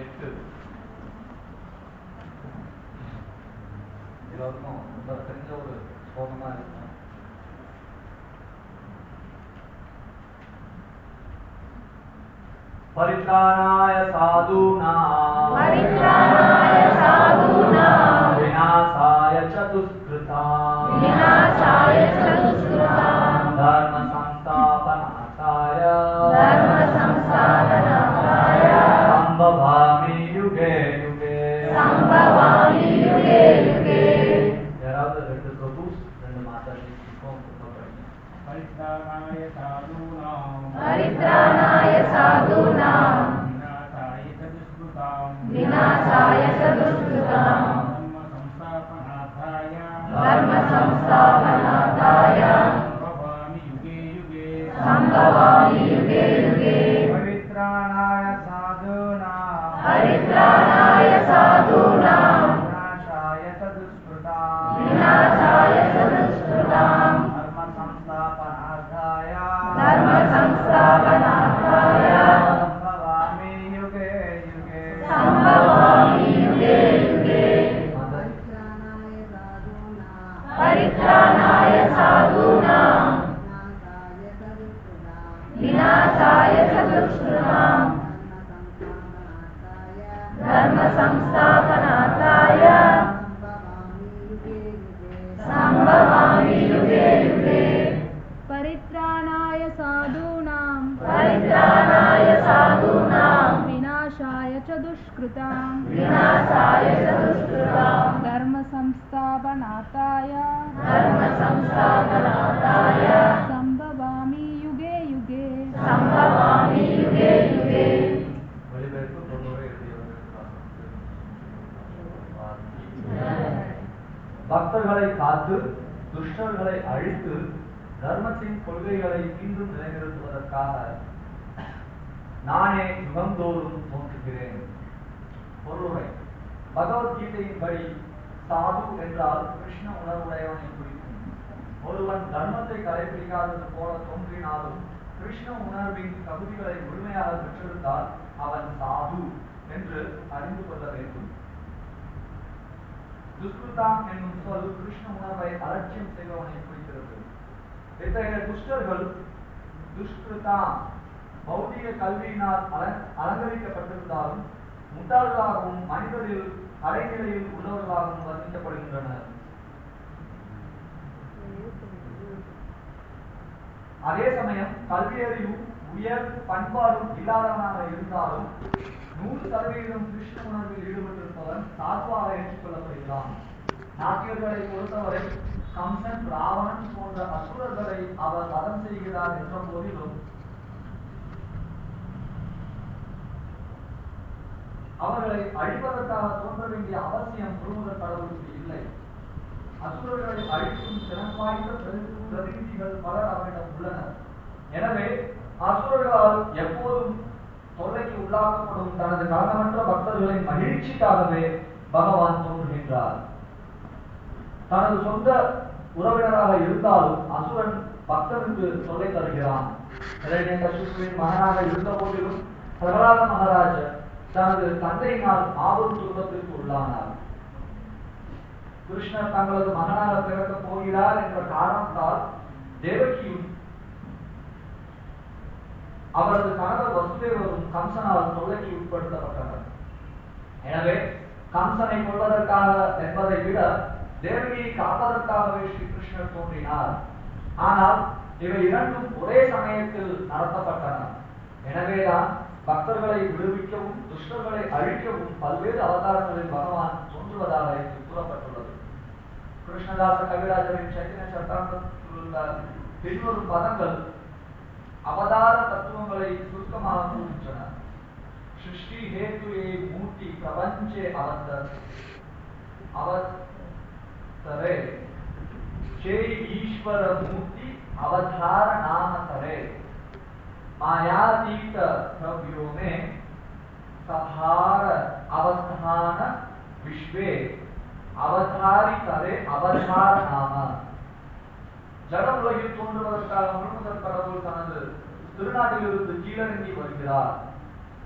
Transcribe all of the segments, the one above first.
எட்டு எல்லாருக்கும் ரொம்ப தெரிஞ்ச ஒரு ஸ்லோகமா இருக்கும் परित्राणाय साधूनां परित्राणाय साधूनां विनाशाय च दुष्कृतां विनाशाय च दुष्कृतां धर्मसंस्थापनार्थाय धर्मसंस्थापनार्थाय सम्भवामि युगे युगे सम्भवामि युगे युगे யாராவது ரெண்டு பிரபுஸ் ரெண்டு மாதாஜி இருக்கும் படிங்க परित्राणाय साधूनां परित्राणाय साधूनां विनाशाय च दुष्कृतां विनाशाय च दुष्कृतां धर्मसंस्थापनार्थाय धर्मसंस्थापनार्थाय भवामि युगे युगे सम्भवामि युगे युगे परित्राणाय साधूनां परित्राणाय साधूनां विनाशाय च दुष्कृतां विनाशाय च दुष्कृतां धर्मसंस्थापनार्थाय धर्मसंस्थापनार्थाय सम्भवामि युगे युगे सम्भवामि युगे युगे परित्राणाय साधूनां विनाशाय च दुष्कृतां धर्मसंस्थापनार्थाय सम्भवामि युगे युगे परित्राणाय साधूनां परित्राणाय साधूनां विनाशाय च दुष्कृतां विनाशाय च दुष्कृतां धर्मसंस्थापनार्थाय धर्मसंस्थापनार्थाय सम्भवामि युगे युगे सम्भवामि युगे युगे வெளிவேற்பு பொருளுரை எழுதியவர்கள் பக்தர்களை காத்து துஷ்டர்களை அழித்து தர்மத்தின் கொள்கைகளை மீண்டும் நிலைநிறுத்துவதற்காக நானே யுகந்தோறும் தோன்றுகிறேன் பொருளுரை பகவத்கீதையின்படி சாது என்றால் கிருஷ்ண உணர்வுடையவனை குறிக்கும் ஒருவன் தர்மத்தை கடைபிடிக்காதது போல தோன்றினாலும் கிருஷ்ண உணர்வின் தகுதிகளை முழுமையாக பெற்றிருந்தால் அவன் சாது என்று அறிந்து கொள்ள வேண்டும் துஷ்கிருதாம் என்னும் சொல் கிருஷ்ண உணர்வை அலட்சியம் செய்பவனை குறிக்கிறது இத்தகைய துஷ்டர்கள் துஷ்கிருதாம் பௌதிக கல்வியினால் அல- அலங்கரிக்கப்பட்டிருந்தாலும் முட்டாள்களாகவும் மனிதரில் அடைநிலையில் உள்ளவர்களாகவும் வர்ணிக்கப்படுகின்றனர் அதே சமயம் கல்வியறிவும் உயர் பண்பாடும் இல்லாதவனாக இருந்தாலும் நூறு சதவீதம் கிருஷ்ண உணர்வில் ஈடுபட்டிருப்பவன் சாத்வாக ஏற்றுக்கொள்ளப்படுகிறான் நாட்டியர்களை பொறுத்தவரை கம்சன் ராவணன் போன்ற அசுரர்களை அவர் வதம் செய்கிறார் என்ற போதிலும் அவர்களை அழிப்பதற்காக தோன்ற வேண்டிய அவசியம் முழுமுதற் கடவுளுக்கு இல்லை அசுரர்களை அழிக்கும் திறன் வாய்ந்த பிரதி- பிரதிநிதிகள் பலர் அவரிடம் உள்ளனர் எனவே அசுரர்களால் எப்போதும் தொல்லைக்கு உள்ளாக்கப்படும் தனது காரணமற்ற பக்தர்களின் மகிழ்ச்சிக்காகவே பகவான் தோன்றுகின்றார் தனது சொந்த உறவினராக இருந்தாலும் அசுரன் பக்தனுக்கு தொல்லை தருகிறான் இரண்யகசிபுவின் மகனாக இருந்த போதிலும் பிரகலாத மகாராஜர் தனது தந்தையினால் ஆபத்து துன்பத்திற்கு உள்ளானார் கிருஷ்ணர் தங்களது மகனாக பிறக்கப் போகிறார் என்ற காரணத்தால் தேவகியும் அவரது கணவர் வசுதேவரும் கம்சனால் தொல்லைக்கு உட்படுத்தப்பட்டனர் எனவே கம்சனை கொள்வதற்காக என்பதை விட தேவகியை காப்பதற்காகவே ஸ்ரீ கிருஷ்ணர் தோன்றினார் ஆனால் இவை இரண்டும் ஒரே சமயத்தில் நடத்தப்பட்டன எனவேதான் பக்தர்களை விடுவிக்கவும் துஷ்டர்களை அழிக்கவும் பல்வேறு அவதாரங்களில் பகவான் தோன்றுவதாக இங்கு கூறப்பட்டுள்ளது கிருஷ்ணதாச கவிராஜரின் சைத்தன்ய சட்டாந்தத்தில் உள்ள பின்வரும் பதங்கள் அவதார தத்துவங்களை சுருக்கமாக கூறுகின்றன सृष्टि हेतु ये मूर्ति प्रपंचे अवतर अवतरे चे ईश्वर मूर्ति अवतार नाम करे मायातीत द्रव्यों में सभार अवस्थान विश्वे அவதாரி தரே அவதார நாம ஜட உலகில் தோன்றுவதற்காக முழுமுதற் கடவுள் தனது திருநாட்டிலிருந்து கீழிறங்கி வருகிறார்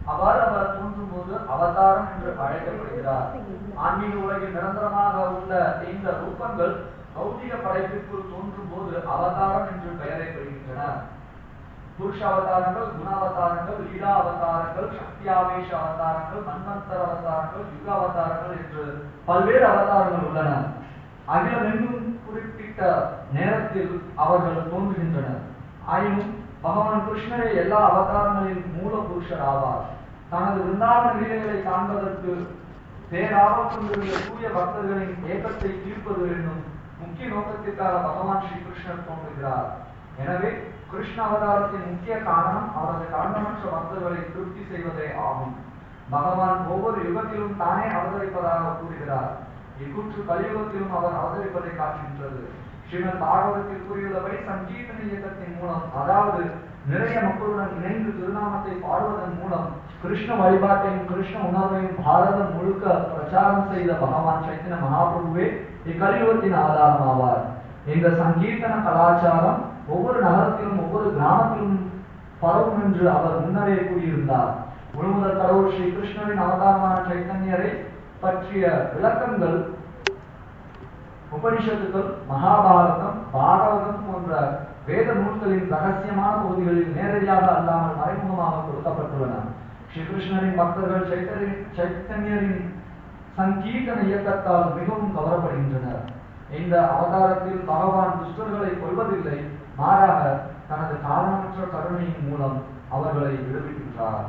அவ்வாறு அவர் தோன்றும் போது அவதாரம் என்று அழைக்கப்படுகிறார் ஆன்மீக உலகில் நிரந்தரமாக உள்ள இந்த ரூபங்கள் பௌதிக படைப்பிற்குள் தோன்றும் போது அவதாரம் என்று பெயரை பெறுகின்றன புருஷ அவதாரங்கள் குண அவதாரங்கள் லீலா அவதாரங்கள் சக்தி ஆவேச அவதாரங்கள் மன்வந்தர அவதாரங்கள் யுக அவதாரங்கள் என்று பல்வேறு அவதாரங்கள் உள்ளன அகிலம் எங்கும் குறிப்பிட்ட நேரத்தில் அவர்கள் தோன்றுகின்றனர் ஆயினும் பகவான் கிருஷ்ணரே எல்லா அவதாரங்களின் மூல புருஷர் ஆவார் தனது விருந்தாவன லீலைகளை காண்பதற்கு பேராவல் கொண்டிருந்த தூய பக்தர்களின் ஏக்கத்தை தீர்ப்பது என்னும் முக்கிய நோக்கத்திற்காக பகவான் ஸ்ரீ கிருஷ்ணர் தோன்றுகிறார் எனவே கிருஷ்ண அவதாரத்தின் முக்கிய காரணம் அவரது காரணமற்ற பக்தர்களை திருப்தி செய்வதே ஆகும் பகவான் ஒவ்வொரு யுகத்திலும் தானே அவதரிப்பதாக கூறுகிறார் இக்கூற்று கலியுகத்திலும் அவர் அவதரிப்பதை காட்டுகின்றது ஸ்ரீமத் பாகவதத்தில் கூறியுள்ளபடி சங்கீர்த்தன இயக்கத்தின் மூலம் அதாவது நிறைய மக்களுடன் இணைந்து திருநாமத்தை பாடுவதன் மூலம் கிருஷ்ண வழிபாட்டையும் கிருஷ்ண உணர்வையும் பாரதம் முழுக்க பிரச்சாரம் செய்த பகவான் சைத்தன்ய மகாபிரபுவே இக்கலியுகத்தின் ஆதாரம் ஆவார் இந்த சங்கீர்த்தன கலாச்சாரம் ஒவ்வொரு நகரத்திலும் ஒவ்வொரு கிராமத்திலும் பரவும் என்று அவர் முன்னரே கூறியிருந்தார் முழுமுதல் கடவுள் ஸ்ரீ கிருஷ்ணரின் அவதாரமான சைத்தன்யரை பற்றிய விளக்கங்கள் உபனிஷத்துக்கள் மகாபாரதம் பாகவதம் போன்ற வேத நூல்களின் ரகசியமான பகுதிகளில் நேரடியாக அல்லாமல் மறைமுகமாக கொடுக்கப்பட்டுள்ளன ஸ்ரீகிருஷ்ணரின் பக்தர்கள் சைத்தன்ய சைத்தன்யரின் சங்கீர்த்தன இயக்கத்தால் மிகவும் கவரப்படுகின்றனர் இந்த அவதாரத்தில் பகவான் துஷ்டர்களை கொள்வதில்லை மாறாக தனது காரணமற்ற கருணையின் மூலம் அவர்களை விடுவிக்கின்றார்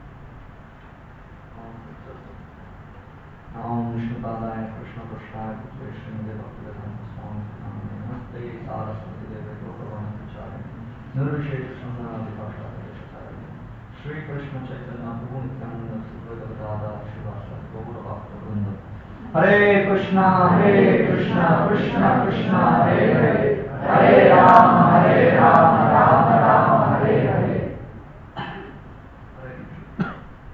नाम विष्णुपादाय कृष्ण कृष्णाय पुत्रे श्रीमदे भक्तिवेदांत स्वामी नामे नमस्ते सारस्वती देवे गौरवाणी प्रचारिणे निर्विशेष शून्यादिभाषादेशकारिणे श्री कृष्ण चैतन्य प्रभु नित्यानंद सुभद्रदादा शिवासादि गौरवाक्तवृंद हरे कृष्णा हरे कृष्णा कृष्णा कृष्णा हरे हरे हरे राम हरे राम राम राम हरे हरे हरे कृष्ण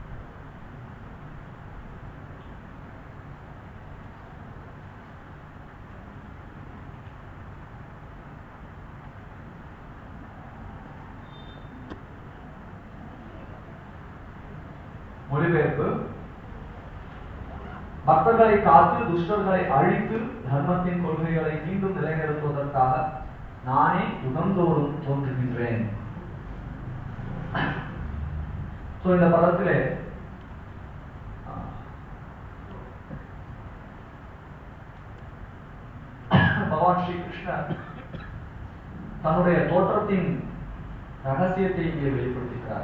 மொழிபெயர்ப்பு பக்தர்களை காத்து துஷ்டர்களை அழித்து தர்மத்தின் கொள்கைகளை மீண்டும் நிலைநிறுத்துவதற்காக நானே யுகந்தோறும் தோன்றுகின்றேன் சோ இந்த பதத்திலே பகவான் ஸ்ரீ கிருஷ்ணர் தன்னுடைய தோற்றத்தின் ரகசியத்தை இங்கே வெளிப்படுத்துகிறார்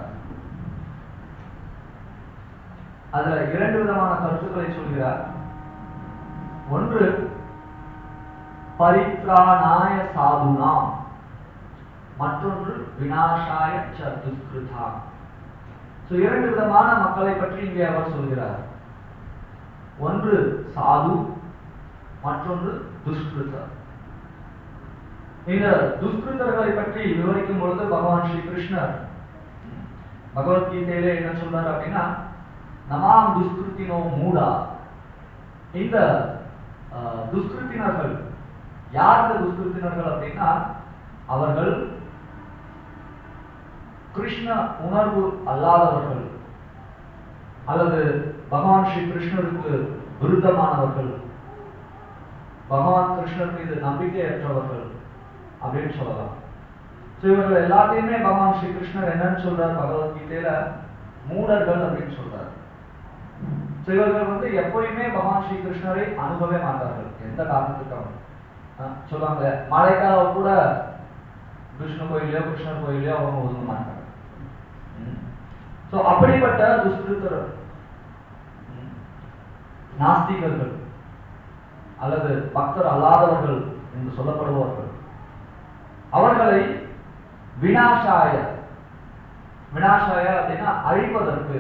அதுல இரண்டு விதமான கருத்துக்களை சொல்கிறார் ஒன்று பரித்ராணாய சாதுனா மற்றொன்று வினாசாய ச துஷ்கிருதா So, இரண்டு விதமான மக்களை பற்றி இங்கே அவர் சொல்கிறார் ஒன்று சாது மற்றொன்று துஷ்கிருத இந்த துஷ்கிருதர்களை பற்றி விவரிக்கும் பொழுது பகவான் ஸ்ரீ கிருஷ்ணர் பகவத்கீதையிலே என்ன சொல்றாரு அப்படின்னா நமாம் துஷ்கிருத்தினோ மூடா இந்த அஹ், துஷ்கிருத்தினர்கள் யார் இந்த துஷ்கிருத்தினர்கள் அப்படின்னா அவர்கள் கிருஷ்ண உணர்வு அல்லாதவர்கள் அல்லது பகவான் ஸ்ரீ கிருஷ்ணருக்கு விருத்தமானவர்கள் பகவான் கிருஷ்ணர் மீது நம்பிக்கையற்றவர்கள் அப்படின்னு சொல்லலாம் So, இவர்கள் எல்லாத்தையுமே பகவான் ஸ்ரீ கிருஷ்ணர் என்னன்னு சொல்றார் பகவத்கீதையில மூடர்கள் அப்படின்னு சொல்றார் So, இவர்கள் வந்து எப்பயுமே பகவான் ஸ்ரீ கிருஷ்ணரை அனுபவே மாட்டார்கள் எந்த காரணத்துக்காக அஹ் சொல்லுவாங்க மழைக்காலம் கூட விஷ்ணு கோயிலையோ கிருஷ்ணர் கோயிலையோ அவங்க ஒதுங்க மாட்டாங்க சோ அப்படிப்பட்ட துஷ்கிருத்தர் ம், நாஸ்திகர்கள் அல்லது பக்தர் அல்லாதவர்கள் என்று சொல்லப்படுபவர்கள் அவர்களை வினாசாய வினாசாய அப்படின்னா அழிப்பதற்கு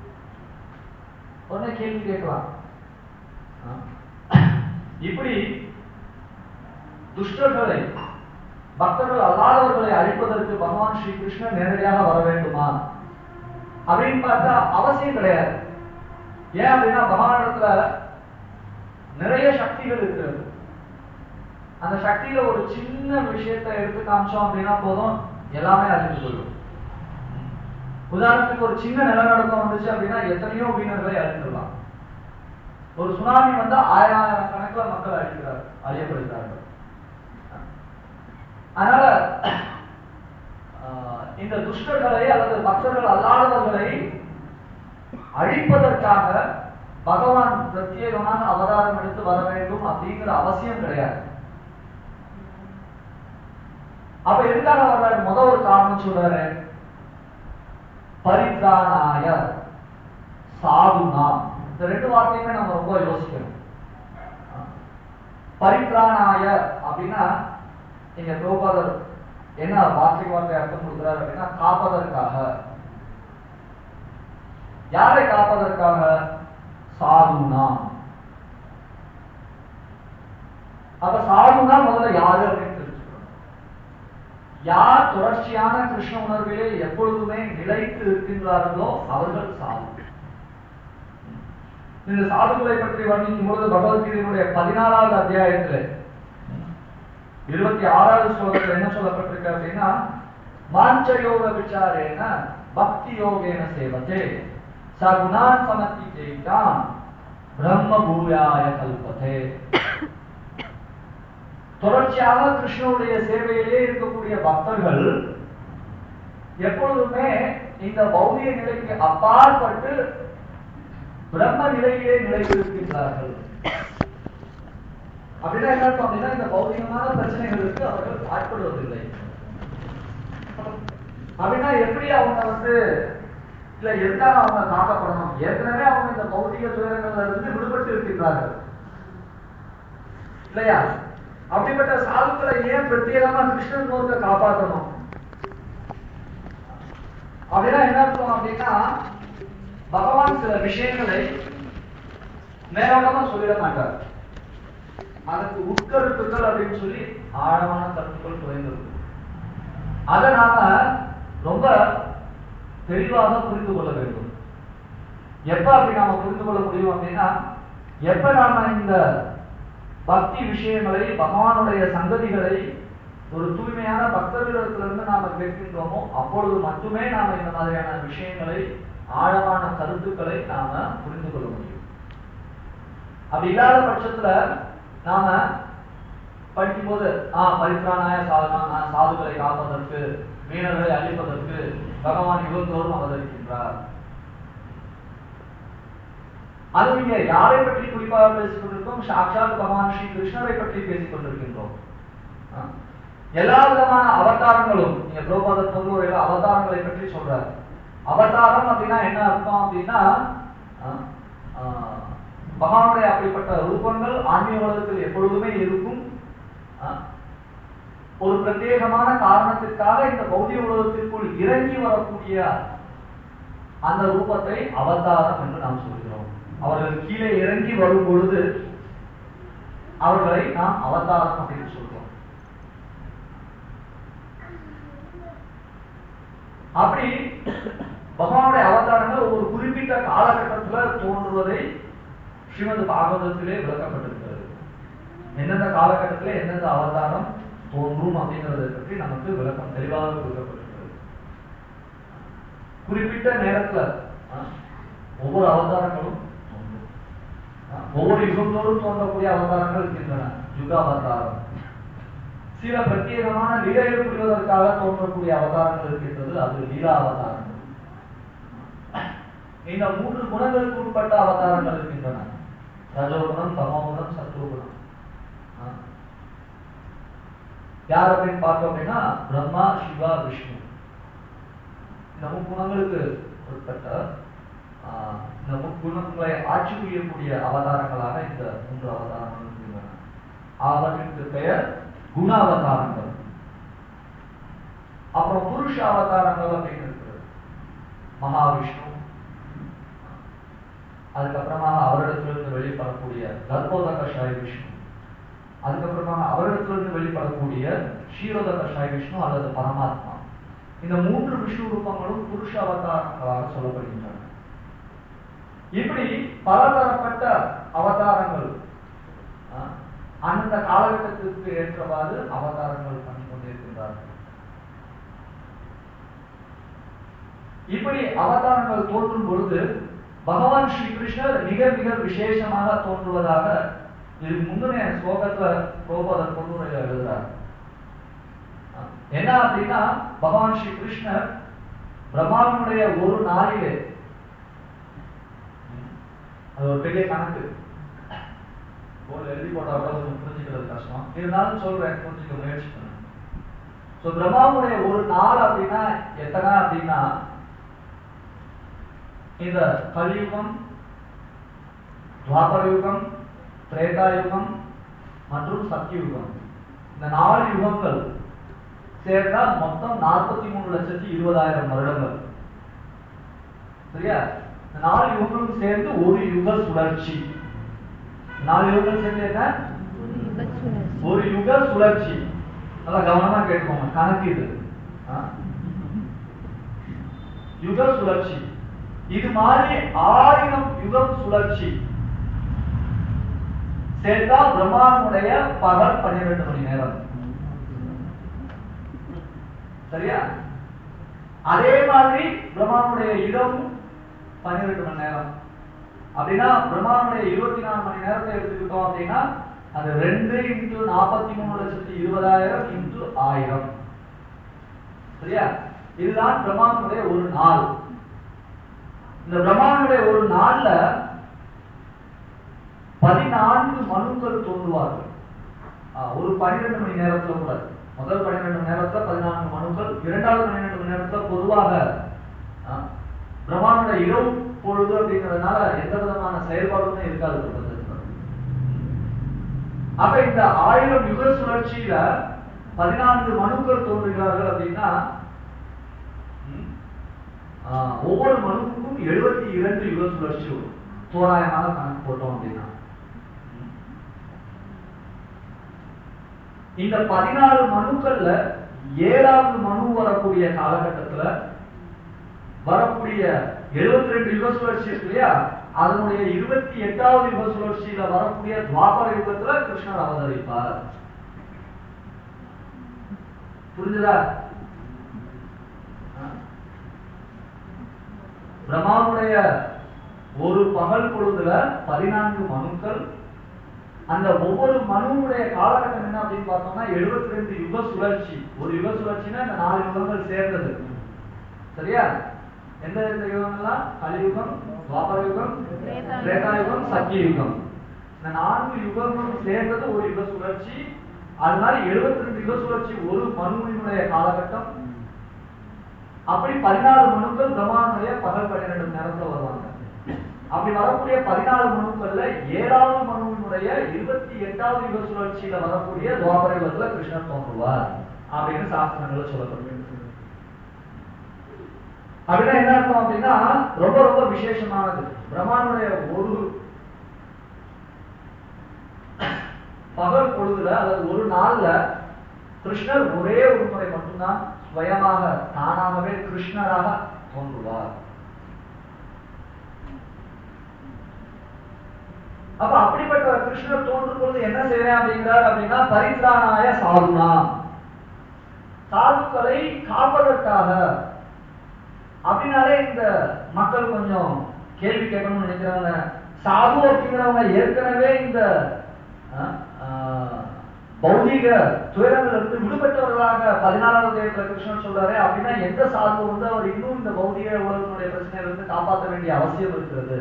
உடனே கேள்வி கேட்கலாம் ஆ? இப்படி துஷ்டர்களை பக்தர்கள் அல்லாதவர்களை அழிப்பதற்கு பகவான் ஸ்ரீ கிருஷ்ணன் நேரடியாக வர வேண்டுமா அப்படின்னு பார்த்தா அவசியம் கிடையாது ஏன் அப்படின்னா பகவானிடத்துல நிறைய சக்திகள் இருக்கிறது அந்த சக்தியில ஒரு சின்ன விஷயத்தை எடுத்து காமிச்சோம் அப்படின்னா போதும் எல்லாமே அழிஞ்சு போயிடும் உதாரணத்துக்கு ஒரு சின்ன நிலநடுக்கம் வந்துச்சு அப்படின்னா எத்தனையோ உயிரினர்களை அழித்துடலாம் ஒரு சுனாமி வந்தா ஆயிரம் ஆயிரம் கணக்குல மக்கள் அழிக்கிறார் அழியப்படுகிறார்கள் அதனால ஆஹ், இந்த துஷ்டர்களை அல்லது பக்தர்கள் அல்லாதவர்களை அழிப்பதற்காக பகவான் பிரத்யேகமான அவதாரம் எடுத்து வர வேண்டும் அப்படிங்கிற அவசியம் கிடையாது அப்ப எதுக்காக வர்றாரு முத ஒரு காரணம் சொல்றாரு பரித்ராணாய சாதுனா இந்த ரெண்டு வார்த்தையுமே நம்ம ரொம்ப யோசிக்கணும் பரித்ராணாய அப்படின்னா இங்க பிரபுபாதர் என்ன வார்த்தைக்கு வார்த்தை அர்த்தம் கொடுக்குறாரு அப்படின்னா காப்பதற்காக யாரை காப்பதற்காக சாதுனா அப்ப சாதுனா முதல்ல யாரு அப்படின்னு தெரிஞ்சுக்கணும் யார் தொடர்ச்சியான கிருஷ்ண உணர்விலே எப்பொழுதுமே நிலைத்து இருக்கின்றார்களோ அவர்கள் சாது இந்த சாதுக்களை பற்றி வர்ணிக்கும் பொழுது பகவத்கீதையினுடைய பதினாலாவது அத்தியாயத்துல இருபத்தி ஆறாவது ஸ்லோகத்துல என்ன சொல்லப்பட்டிருக்கு அப்படின்னா மாஞ்ச யோக விசாரேன பக்தி யோகேன சேவத்தே சகுணான் சமத்தி ஜெயித்தான் பிரம்ம பூயாய கல்பதே தொடர்ச்சியாக கிருஷ்ணனுடைய சேவையிலே இருக்கக்கூடிய பக்தர்கள் எப்பொழுதுமே இந்த பௌதிக நிலைக்கு அப்பாற்பட்டு பிரம்ம நிலையிலே நிலைத்திருக்கின்றார்கள் அப்படின்னா என்ன அர்த்தம் அப்படின்னா இந்த பௌதிகமான பிரச்சனைகளுக்கு அவர்கள் ஆட்படுவதில்லை அப்படின்னா எப்படி அவங்க வந்து இல்ல எதுக்காக அவங்க காக்கப்படணும் ஏற்கனவே அவங்க இந்த பௌதிக துயரங்கள்ல இருந்து விடுபட்டு இருக்கின்றார்கள் இல்லையா அப்படிப்பட்ட சாதுக்களை ஏன் பிரத்யேகமா கிருஷ்ணன் நோக்க காப்பாற்றணும் அப்படின்னா என்ன அர்த்தம் அப்படின்னா பகவான் சில விஷயங்களை மேலோட்டமா சொல்லிட மாட்டார் அதுக்கு உட்கருத்துக்கள் அப்படின்னு சொல்லி ஆழமான கருத்துக்கள் குறைந்திருக்கும் அதை நாம ரொம்ப தெளிவாக புரிந்து கொள்ள வேண்டும் எப்ப அப்படி நாம புரிந்து கொள்ள முடியும் அப்படின்னா எப்ப நாம இந்த பக்தி விஷயங்களை பகவானுடைய சங்கதிகளை ஒரு தூய்மையான பக்தர்களிடத்திலிருந்து நாம கேட்கின்றோமோ அப்பொழுது மட்டுமே நாம இந்த மாதிரியான விஷயங்களை ஆழமான கருத்துக்களை நாம புரிந்து கொள்ள முடியும் அப்படி இல்லாத பட்சத்துல நாம படிக்கும்போது ஆ பரித்ராணாய சாதனா சாதுகளை காப்பதற்கு மீனர்களை அழிப்பதற்கு பகவான் யுகத்தோறும் அவதரிக்கின்றார் அது இங்க யாரை பற்றி குறிப்பாக பேசிக் கொண்டிருக்கோம் சாட்சாத் பகவான் ஸ்ரீ கிருஷ்ணரை பற்றி பேசிக் கொண்டிருக்கின்றோம் ஆ? எல்லா விதமான அவதாரங்களும் நீங்க பிரபோதர் பொருளுரையில அவதாரங்களை பற்றி சொல்றாரு அவதாரம் அப்படின்னா என்ன அர்த்தம் அப்படின்னா ஆ, ஆ, பகவானுடைய அப்படிப்பட்ட ரூபங்கள் ஆன்மீக உலகத்தில் எப்பொழுதுமே இருக்கும் ஆ, ஒரு பிரத்யேகமான காரணத்திற்காக இந்த பௌதிக உலகத்திற்குள் இறங்கி வரக்கூடிய அந்த ரூபத்தை அவதாரம் என்று நாம் சொல்கிறோம் அவர்கள் கீழே இறங்கி வரும் பொழுது அவர்களை நாம் அவதாரம் அப்படின்னு சொல்றோம் அப்படி பகவானுடைய அவதாரங்கள் ஒரு குறிப்பிட்ட காலகட்டத்துல தோன்றுவதை ஸ்ரீமத் பாகவதத்திலே விளக்கப்பட்டிருக்கிறது எந்தெந்த காலகட்டத்திலே எந்தெந்த அவதாரம் தோன்றும் அப்படிங்கறதை பற்றி நமக்கு விளக்கம் தெளிவாக கொடுக்கப்பட்டிருக்கிறது குறிப்பிட்ட நேரத்துல ஆ, ஒவ்வொரு அவதாரங்களும் தோன்றும் ஆ, ஒவ்வொரு யுகத்தோறும் தோன்றக்கூடிய அவதாரங்கள் இருக்கின்றன யுகாவதாரம் சில பிரத்யேகமான லீலைகள் புரிவதற்காக தோன்றக்கூடிய அவதாரங்கள் இருக்கின்றது அது லீலா அவதாரங்கள் இந்த மூன்று குணங்களுக்கு உட்பட்ட அவதாரங்கள் இருக்கின்றன ரஜோகுணம் தமோகுணம் சத்ருகுணம் ஆ. யார் அப்படின்னு பார்த்தோம் அப்படின்னா பிரம்மா சிவா விஷ்ணு இந்த முக்குணங்களுக்கு உட்பட்ட ஆ, இந்த முக்குணங்களை ஆட்சி புரியக்கூடிய அவதாரங்களாக இந்த மூன்று அவதாரங்கள் இருக்கின்றன அவற்றிற்கு பெயர் குண அவதாரங்கள் அப்புறம் புருஷ அவதாரங்கள் அப்படின்னு இருக்கிறது மகாவிஷ்ணு அதுக்கப்புறமாக அவரிடத்திலிருந்து வெளிப்படக்கூடிய தர்போத கஷாய விஷ்ணு அதுக்கப்புறமாக அவரிடத்திலிருந்து வெளிப்படக்கூடிய ஷீரோத கஷாய விஷ்ணு அல்லது பரமாத்மா இந்த மூன்று விஷ்ணு ரூபங்களும் புருஷ அவதாரங்களாக சொல்லப்படுகின்றன இப்படி பலதரப்பட்ட அவதாரங்கள் ஆ, அந்தந்த காலகட்டத்திற்கு ஏற்றவாறு அவதாரங்கள் பண்ணி கொண்டிருக்கின்றார்கள் இப்படி அவதாரங்கள் தோன்றும் பொழுது பகவான் ஸ்ரீ கிருஷ்ணர் மிக மிக விசேஷமாக தோன்றுவதாக இதுக்கு முந்தின ஸ்லோகத்துல பிரபோதர் பொன்னுரையில எழுதுறார் என்ன அப்படின்னா பகவான் ஸ்ரீ கிருஷ்ணர் பிரம்மாவனுடைய ஒரு நாளிலே அது ஒரு பெரிய கணக்கு போர்டில் எழுதி போட்டா கூட கொஞ்சம் புரிஞ்சுக்கிறது கஷ்டம் இருந்தாலும் சொல்றேன் புரிஞ்சுக்க முயற்சி பண்ணுங்க ஸோ பிரம்மாவுடைய ஒரு நாள் அப்படின்னா எத்தனை அப்படின்னா இந்த கலியுகம் துவாபர யுகம் திரேதா யுகம் மற்றும் சத்தியுகம் இந்த நாலு யுகங்கள் சேர்ந்தா மொத்தம் நாற்பத்தி மூணு லட்சத்தி இருபதாயிரம் வருடங்கள் சரியா இந்த நாலு யுகங்களும் சேர்ந்து ஒரு யுக சுழற்சி நாலு யுகங்கள் சேர்ந்து என்ன ஒரு யுக சுழற்சி நல்லா கவனமா கேட்டுக்கோங்க கணக்கு இது ஆ? யுக சுழற்சி இது மாதிரி ஆயிரம் யுகம் சுழற்சி சேர்த்தா பிரம்மாவுடைய பகல் பன்னிரண்டு மணி நேரம் சரியா அதே மாதிரி பிரம்மாவுடைய இரவு பன்னிரெண்டு மணி நேரம் அப்படின்னா பிரம்மாவுடைய இருபத்தி நாலு மணி நேரத்தை எடுத்துக்கிட்டோம் அப்படின்னா அது ரெண்டு இன்டு நாற்பத்தி மூணு லட்சத்தி இருபதாயிரம் இன்டு ஆயிரம் சரியா இதுதான் பிரம்மாவுடைய ஒரு நாள் இந்த பிரம்மாவுடைய ஒரு நாள்ல பதினான்கு மனுக்கள் தோன்றுவார்கள் ஆ, ஒரு பன்னிரெண்டு மணி நேரத்துல கூட முதல் பன்னிரெண்டு மணி நேரத்துல பதினான்கு மனுக்கள் இரண்டாவது பன்னிரெண்டு மணி நேரத்துல பொதுவாக ஆ, பிரம்மாவுடைய இரவு பொழுது அப்படிங்கிறதுனால எந்த விதமான செயல்பாடுமே இருக்காது பிரபஞ்சத்துல அப்ப இந்த ஆயிரம் யுக சுழற்சியில பதினான்கு மனுக்கள் தோன்றுகிறார்கள் அப்படின்னா ம், ஆ, ஒவ்வொரு மனுவுக்கும் எழுபத்தி இரண்டு யுக சுழற்சி வரும் தோராயமாக கணக்கு போட்டோம் அப்படின்னா ம். இந்த பதினாலு மனுக்கள்ல ஏழாவது மனு வரக்கூடிய காலகட்டத்துல வரக்கூடிய எழுபத்தி ரெண்டு யுக சுழற்சி இருக்கு இல்லையா அதனுடைய இருபத்தி எட்டாவது யுக சுழற்சியில வரக்கூடிய துவாபர யுகத்துல கிருஷ்ணர் அவதரிப்பார் புரிஞ்சுதா ஆ. பிரம்மாவுடைய ஒரு பகல் பொழுதுல பதினான்கு மனுக்கள் அந்த ஒவ்வொரு மனுவுடைய காலகட்டம் என்ன அப்படின்னு பார்த்தோம்னா எழுபத்தி ரெண்டு யுக சுழற்சி ஒரு யுக சுழற்சினா இந்த நாலு யுகங்கள் சேர்ந்தது சரியா எந்த எந்த யுகங்கள்லாம் கலியுகம் துவாபர யுகம் திரேதா யுகம் சத்திய யுகம் இந்த நான்கு யுகங்களும் சேர்ந்தது ஒரு யுக சுழற்சி அது மாதிரி எழுபத்தி ரெண்டு யுக சுழற்சி ஒரு மனுவினுடைய காலகட்டம் அப்படி பதினாலு மனுக்கள் பிரம்மாவுடைய பகல் பன்னிரெண்டு மணி நேரத்துல வருவாங்க அப்படி வரக்கூடிய பதினாலு மனுக்கள்ல ஏழாவது மனுவினுடைய இருபத்தி எட்டாவது யுக சுழற்சியில வரக்கூடிய துவாபர யுகத்துல கிருஷ்ணர் தோன்றுவார் அப்படின்னு சாஸ்திரங்கள்ல சொல்லப்படுகிறது அப்படின்னா என்ன அர்த்தம் அப்படின்னா ரொம்ப ரொம்ப விசேஷமானது பிரம்மானுடைய ஒரு பகல் பொழுதுல அல்லது ஒரு நாள்ல கிருஷ்ணர் ஒரே ஒரு முறை மட்டும்தான் சுயமாக தானாகவே கிருஷ்ணராக தோன்றுவார் அப்ப அப்படிப்பட்ட கிருஷ்ணர் தோன்றும் பொழுது என்ன செய்யறேன் அப்படிங்கிறார் அப்படின்னா பரித்ராணாய சாதுனா சாதுக்களை காப்பதற்காக அப்படின்னாலே இந்த மக்கள் கொஞ்சம் கேள்வி கேட்கணும்னு நினைக்கிறாங்க சாது அப்படிங்கிறவங்க ஏற்கனவே இந்த அஹ், அஹ், பௌதீக துயரங்கள் இருந்து விடுபட்டவர்களாக பதினாலாவது தேவத்துல கிருஷ்ணன் சொல்றாரு அப்படின்னா எந்த சாது வந்து அவர் இன்னும் இந்த பௌதீக உலகத்தினுடைய பிரச்சனையில இருந்து காப்பாற்ற வேண்டிய அவசியம் இருக்கிறது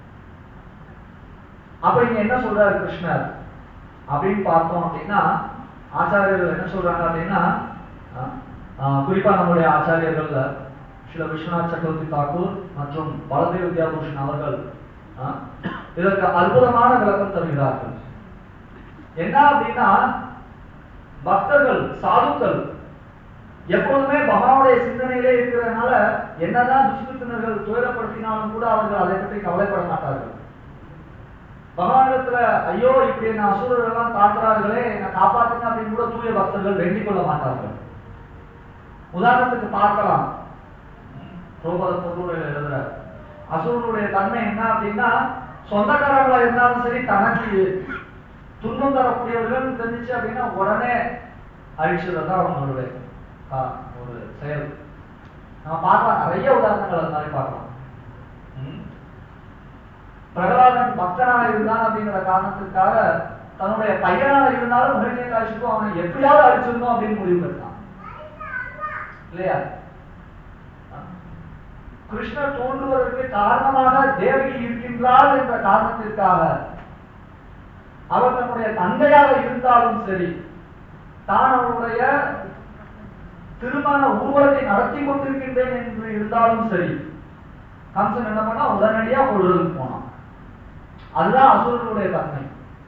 அப்ப இங்க என்ன சொல்றாரு கிருஷ்ணர் அப்படின்னு பார்த்தோம் அப்படின்னா ஆச்சாரியர்கள் என்ன சொல்றாங்க அப்படின்னா அஹ், அஹ், குறிப்பா நம்முடைய ஆச்சாரியர்கள்ல ஸ்ரீல விஸ்வநாத் சக்கரவர்த்தி தாக்கூர் மற்றும் பலதேவ் வித்யாபூஷன் அவர்கள் அஹ், இதற்கு அற்புதமான விளக்கம் தருகிறார்கள் என்ன அப்படின்னா பக்தர்கள் சாதுக்கள் எப்பொழுதுமே பகவானுடைய சிந்தனையிலே இருக்கிறதுனால என்னதான் துஷ்கிருத்தினர்கள் துயரப்படுத்தினாலும் கூட அவர்கள் அதை பற்றி கவலைப்பட மாட்டார்கள் பகவானிடத்துல ஐயோ இப்படி என்ன அசுரர்கள் எல்லாம் தாக்குறார்களே என்னை காப்பாத்துங்க அப்படின்னு கூட தூய பக்தர்கள் வேண்டிக் கொள்ள மாட்டார்கள் உதாரணத்துக்கு பார்க்கலாம் ரோபத பொருள் எழுதுற அசுரனுடைய தன்மை என்ன அப்படின்னா சொந்தக்காரங்களா இருந்தாலும் சரி தனக்கு துன்பம் தரக்கூடியவர்கள் தெரிஞ்சிச்சு அப்படின்னா உடனே அழிச்சதான் அவங்களுடைய ஆ, ஒரு செயல் நம்ம பார்க்கலாம் நிறைய உதாரணங்கள் அது மாதிரி பார்க்கலாம் ம். பிரகலாதன் பக்தனாக இருந்தான் அப்படிங்கிற காரணத்துக்காக தன்னுடைய பையனாக இருந்தாலும் ஹிரண்யகாசிக்கும் அவனை எப்படியாவது அடிச்சிருந்தோம் அப்படின்னு முடிவு பண்ணான் இல்லையா கிருஷ்ணர் தோன்றுவதற்கு காரணமாக தேவகி இருக்கின்றாள் என்ற காரணத்திற்காக அவர் தன்னுடைய தந்தையாக இருந்தாலும் சரி தான் அவருடைய திருமண ஊர்வலத்தை நடத்தி கொண்டிருக்கின்றேன் என்று இருந்தாலும் சரி கம்சன் என்ன பண்ணா உடனடியா கொள்றதுக்கு போனான் அதுதான் அசுரனுடைய தன்மை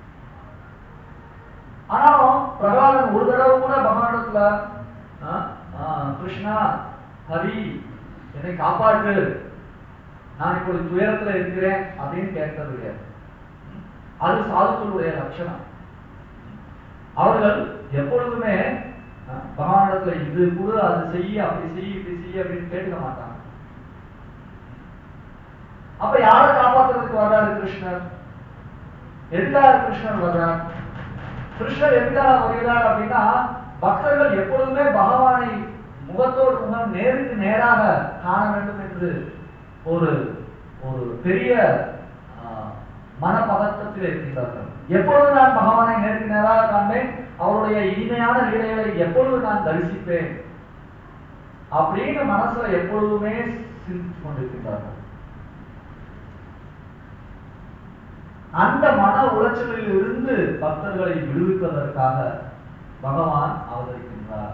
ஆனாலும் பிரகலாதன் ஒரு தடவை கூட பகவானிடத்துல ஆ, ஆ, கிருஷ்ணா ஹரி என்னை காப்பாற்று நான் இப்பொழுது துயரத்துல இருக்கிறேன் அப்படின்னு கேட்கறது கிடையாது அது சாதுக்களுடைய லட்சணம் அவர்கள் எப்பொழுதுமே ஆ, பகவானிடத்துல இது கூட அது செய்ய அப்படி செய்ய இப்படி செய்ய அப்படின்னு கேட்க மாட்டாங்க அப்ப யாரை காப்பாத்துறதுக்கு வர்றாரு கிருஷ்ணர் எதுக்காக கிருஷ்ணர் வர்றார் கிருஷ்ணர் எதுக்காக வருகிறார் அப்படின்னா பக்தர்கள் எப்பொழுதுமே பகவானை முகத்தோடு முகம் நேருக்கு நேராக காண வேண்டும் என்று ஒரு ஒரு பெரிய ஆஹ், மனப்பதட்டத்தில் இருக்கின்றார்கள் எப்பொழுது நான் பகவானை நேருக்கு நேராக காண்பேன் அவருடைய இனிமையான லீலைகளை எப்பொழுது நான் தரிசிப்பேன் அப்படின்னு மனசுல எப்பொழுதுமே சிந்தித்துக் கொண்டிருக்கின்றார்கள் அந்த மன உளைச்சலில் இருந்து பக்தர்களை விடுவிப்பதற்காக பகவான் அவதரிக்கின்றார்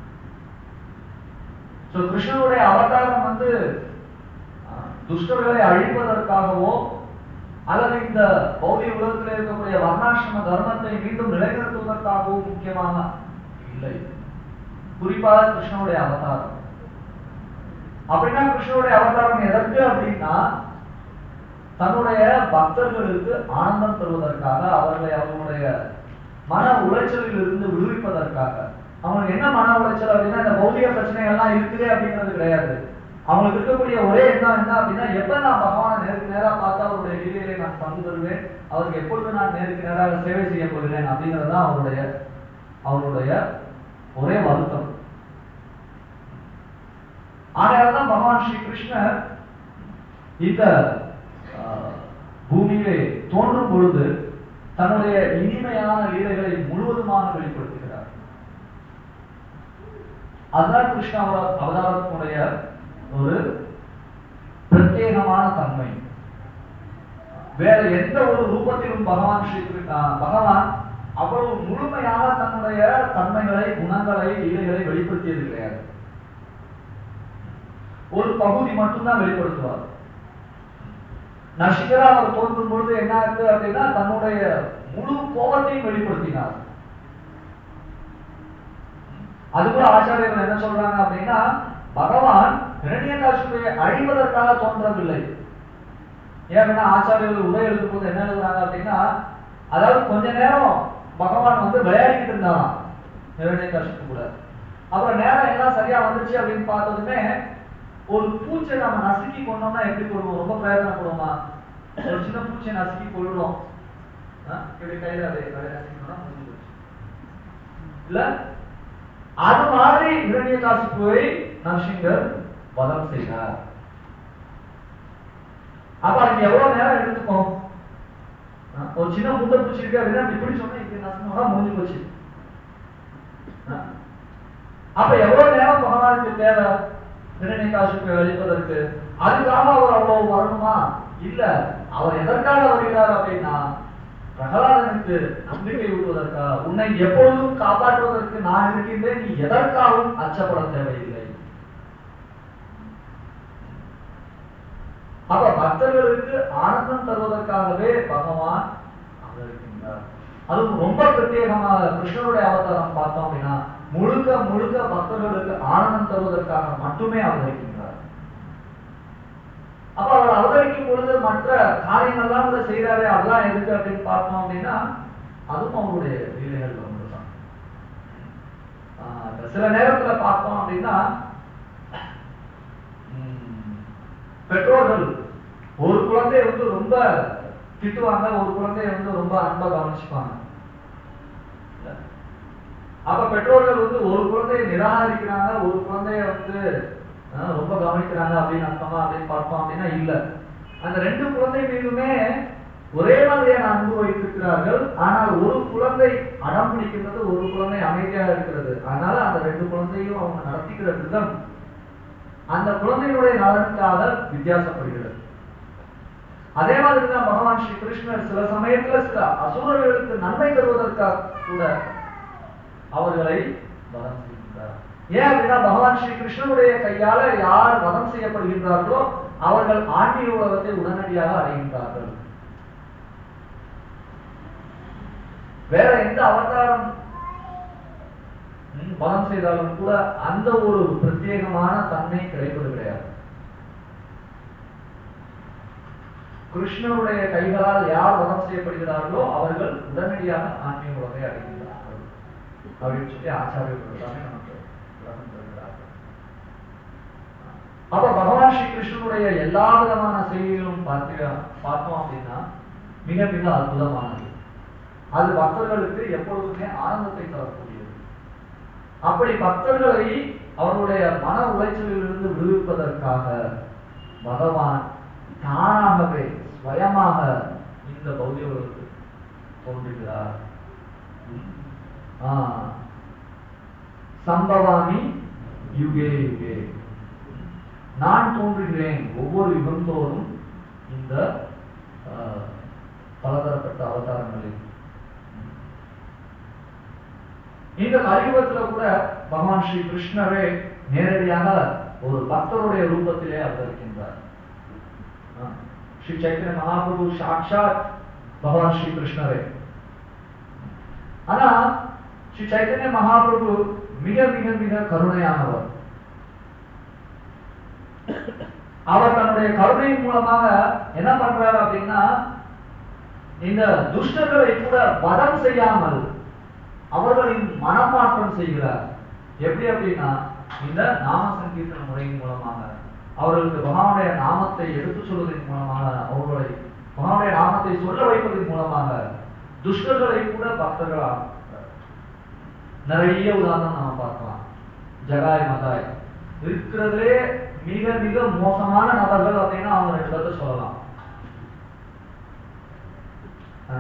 So, கிருஷ்ணனுடைய அவதாரம் வந்து அஹ், துஷ்டர்களை அழிப்பதற்காகவோ அல்லது இந்த பௌதிக உலகத்தில் இருக்கக்கூடிய வர்ணாசிரம தர்மத்தை மீண்டும் நிலைநிறுத்துவதற்காகவோ முக்கியமாக இல்லை குறிப்பாக கிருஷ்ணனுடைய அவதாரம் அப்படின்னா கிருஷ்ணனுடைய அவதாரம் எதற்கு அப்படின்னா தன்னுடைய பக்தர்களுக்கு ஆனந்தம் தருவதற்காக அவர்களை அவர்களுடைய மன உளைச்சலில் இருந்து விடுவிப்பதற்காக அவங்களுக்கு என்ன மன உளைச்சல் அப்படின்னா இந்த பௌதிக பிரச்சனைகள் எல்லாம் இருக்குது அப்படிங்கிறது கிடையாது அவங்களுக்கு இருக்கக்கூடிய ஒரே எண்ணம் என்ன அப்படின்னா எப்ப நான் பகவானை நேருக்கு நேரா பார்த்து அவருடைய லீலையிலே நான் பங்கு தருவேன் அவருக்கு எப்பொழுது நான் நேருக்கு நேராக சேவை செய்ய போகிறேன் அப்படிங்கிறது தான் அவருடைய அவருடைய ஒரே வருத்தம் ஆகையால்தான் பகவான் ஸ்ரீ கிருஷ்ணர் இந்த ஆஹ், பூமியிலே தோன்றும் பொழுது தன்னுடைய இனிமையான லீலைகளை முழுவதுமாக வெளிப்படுத்துகிறார் அதுதான் கிருஷ்ண அவ- அவதாரத்தினுடைய ஒரு பிரத்யேகமான தன்மை வேற எந்த ஒரு ரூபத்திலும் பகவான் ஸ்ரீ கிரு- ஆஹ், பகவான் அவ்வளவு முழுமையாக தன்னுடைய தன்மைகளை குணங்களை லீலைகளை வெளிப்படுத்தியது கிடையாது ஒரு பகுதி மட்டும்தான் வெளிப்படுத்துவார் நஷிகரா அவர் தோன்றும் பொழுது என்ன ஆகுது அப்படின்னா தன்னுடைய முழு கோபத்தையும் வெளிப்படுத்தினார் அது கூட ஆச்சாரியர்கள் என்ன சொல்றாங்க அப்படின்னா பகவான் இரணியகாசுவை அழிவதற்காக தோன்றவில்லை ஏன் அப்படின்னா ஆச்சாரியர்கள் உரை எழுதும் போது என்ன எழுதுறாங்க அப்படின்னா அதாவது கொஞ்ச நேரம் பகவான் வந்து விளையாடிக்கிட்டு இருந்தாராம் இரணியகாசுக்கு கூட அப்புறம் நேரம் எல்லாம் சரியா வந்துச்சு அப்படின்னு பார்த்ததுமே ஒரு பூச்சை நம்ம நசுக்கி கொண்டோம்னா எப்படி கொள்வோம் ரொம்ப பிரயோஜனப்படுவோமா ஒரு சின்ன பூச்சை நசுக்கி கொள்றோம் ஆ? இப்படி கையில அதை அதை நசுக்கணும்னா முடிஞ்சு போச்சு. இல்ல அது மாதிரி இரணிய போய் நரசிங்கர் வதம் செய்தார் அப்ப அதுக்கு எவ்வளவு நேரம் எடுத்துக்கும் ஆ, ஒரு சின்ன முட்டை பூச்சி இருக்கு அப்படின்னா இப்படி சொன்னா இப்படி நசுக்கணும்னா முடிஞ்சு போச்சு ஆ? அப்ப எவ்வளவு நேரம் பகவானுக்கு தேவை திருநீகாசுக்கு அளிப்பதற்கு அதுக்காக அவர் அவ்வளவு வரணுமா இல்ல அவர் எதற்காக வருகிறார் அப்படின்னா பிரகலாதனுக்கு நம்பிக்கை ஊட்டுவதற்காக உன்னை எப்பொழுதும் காப்பாற்றுவதற்கு நான் இருக்கின்றேன் நீ எதற்காகவும் அச்சப்பட தேவையில்லை அப்ப பக்தர்களுக்கு ஆனந்தம் தருவதற்காகவே பகவான் அவதரிக்கின்றார் அதுவும் ரொம்ப பிரத்யேகமாக கிருஷ்ணருடைய அவதாரம் பார்த்தோம் அப்படின்னா முழுக்க முழுக்க பக்தர்களுக்கு ஆனந்தம் தருவதற்காக மட்டுமே அவதரிக்கின்றார் அப்ப அவர் அவதரிக்கும் பொழுது மற்ற காரியங்கள்லாம் கூட செய்யறாரு அதெல்லாம் எதுக்கு அப்படின்னு பார்த்தோம் அப்படின்னா அதுவும் அவருடைய லீலைகள் ஒன்றுதான் ஆஹ் இப்ப சில நேரத்துல பார்த்தோம் அப்படின்னா உம், பெற்றோர்கள் ஒரு குழந்தைய வந்து ரொம்ப திட்டுவாங்க ஒரு குழந்தைய வந்து ரொம்ப அன்பா கவனிச்சுப்பாங்க இல்ல? அப்ப பெற்றோர்கள் வந்து ஒரு குழந்தையை நிராகரிக்கிறாங்க ஒரு குழந்தைய வந்து அஹ் ரொம்ப கவனிக்கிறாங்க அப்படின்னு அர்த்தமா அப்படின்னு பார்ப்போம் அப்படின்னா இல்ல அந்த ரெண்டு குழந்தை மீதுமே ஒரே மாதிரியான அன்பு வைத்திருக்கிறார்கள் ஆனால் ஒரு குழந்தை அடம் பிடிக்கிறது ஒரு குழந்தை அமைதியா இருக்கிறது அதனால அந்த ரெண்டு குழந்தையும் அவங்க நடத்திக்கிற விதம் அந்த குழந்தையினுடைய நலனுக்காக வித்தியாசப்படுகிறது அதே மாதிரி தான் பகவான் ஸ்ரீ கிருஷ்ணர் சில சமயத்துல சில அசுரர்களுக்கு நன்மை தருவதற்காக கூட அவர்களை வதம் செய்கின்றார் ஏன் அப்படின்னா பகவான் ஸ்ரீ கிருஷ்ணனுடைய கையால யார் வதம் செய்யப்படுகின்றார்களோ அவர்கள் ஆன்மீக உலகத்தை உடனடியாக அடைகின்றார்கள் வேற எந்த அவதாரம் ம், வதம் செய்தாலும் கூட அந்த ஒரு பிரத்யேகமான தன்மை கிடைப்பது கிடையாது கிருஷ்ணருடைய கைகளால் யார் வதம் செய்யப்படுகிறார்களோ அவர்கள் உடனடியாக ஆன்மீக உலகை அடைகின்றார்கள் அப்படின்னு சொல்லி ஆச்சாரியர்கள் எல்லாமே நமக்கு விளக்கம் தருகிறார்கள் அப்ப பகவான் ஸ்ரீ கிருஷ்ணனுடைய எல்லா விதமான செய்திகளும் பார்த்து பார்த்தோம் அப்படின்னா மிக மிக அற்புதமானது அது பக்தர்களுக்கு எப்பொழுதுமே ஆனந்தத்தை தரக்கூடியது அப்படி பக்தர்களை அவர்களுடைய மன உளைச்சலிலிருந்து விடுவிப்பதற்காக பகவான் தானாகவே ஸ்வயமாக இந்த பௌதிக உலகத்தில் தோன்றுகிறார் ஆ. சம்பவாமி யுகே யுகே நான் தோன்றுகிறேன் ஒவ்வொரு யுகந்தோறும் இந்த ஆ, பலதரப்பட்ட அவதாரங்களில் இந்த கலியுகத்துல கூட பகவான் ஸ்ரீ கிருஷ்ணரே நேரடியாக ஒரு பக்தருடைய ரூபத்திலே அவதரிக்கின்றார் ஆ. ஸ்ரீ சைத்தன்ய மகாபிரபு சாட்சாத் பகவான் ஸ்ரீ கிருஷ்ணரே ஆனா ஸ்ரீ சைத்தன்ய மகாபிரபு மிக மிக மிக கருணையானவர் அவர் தன்னுடைய கருணையின் மூலமாக என்ன பண்றாரு அப்படின்னா இந்த துஷ்டர்களை கூட வதம் செய்யாமல் அவர்களின் மனமாற்றம் செய்கிறார் எப்படி அப்படின்னா இந்த நாம சங்கீர்த்தன முறையின் மூலமாக அவர்களுக்கு பகவானுடைய நாமத்தை எடுத்துச் சொல்வதன் மூலமாக அவர்களை பகவானுடைய நாமத்தை சொல்ல வைப்பதன் மூலமாக துஷ்டர்களை கூட பக்தர்களாக நிறைய உதாரணம் நாம பார்க்கலாம் ஜகாய் மகாய் இருக்கிறதுலே மிக மிக மோசமான நபர்கள் அப்படின்னா அவங்க ரெண்டு பேர்த்த சொல்லலாம் ஆ?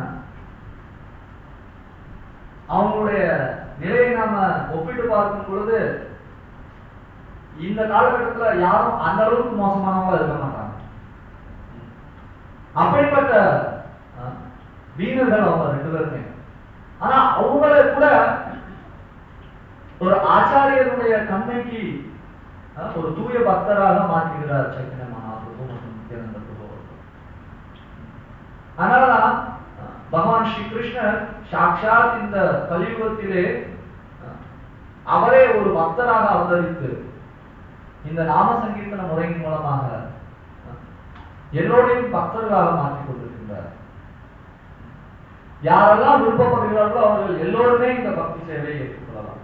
அவங்களுடைய நிலையை நாம ஒப்பிட்டு பார்க்கும் பொழுது இந்த காலகட்டத்துல யாரும் அந்த அளவுக்கு மோசமானவங்க இருக்க மாட்டாங்க அப்படிப்பட்ட ஆ, வீணர்கள் அவங்க ரெண்டு பேருமே ஆனா அவங்கள கூட ஒரு ஆச்சாரியனுடைய தன்மைக்கு ஆ, ஒரு தூய பக்தராக மாற்றுகிறார் சைத்தன்ய மகாபிரபு மற்றும் நித்யானந்த பிரபு அவர்கள். அதனாலதான் ஆ, பகவான் ஸ்ரீ கிருஷ்ணர் சாட்சாத் இந்த கலியுகத்திலே ஆ, அவரே ஒரு பக்தராக அவதரித்து இந்த நாம சங்கீர்த்தன முறையின் மூலமாக ஆ, எல்லோரையும் பக்தர்களாக மாற்றிக் கொண்டிருக்கின்றார் யாரெல்லாம் விருப்பப்படுகிறார்களோ அவர்கள் எல்லோருமே இந்த பக்தி சேவையை ஏற்றுக்கொள்ளலாம்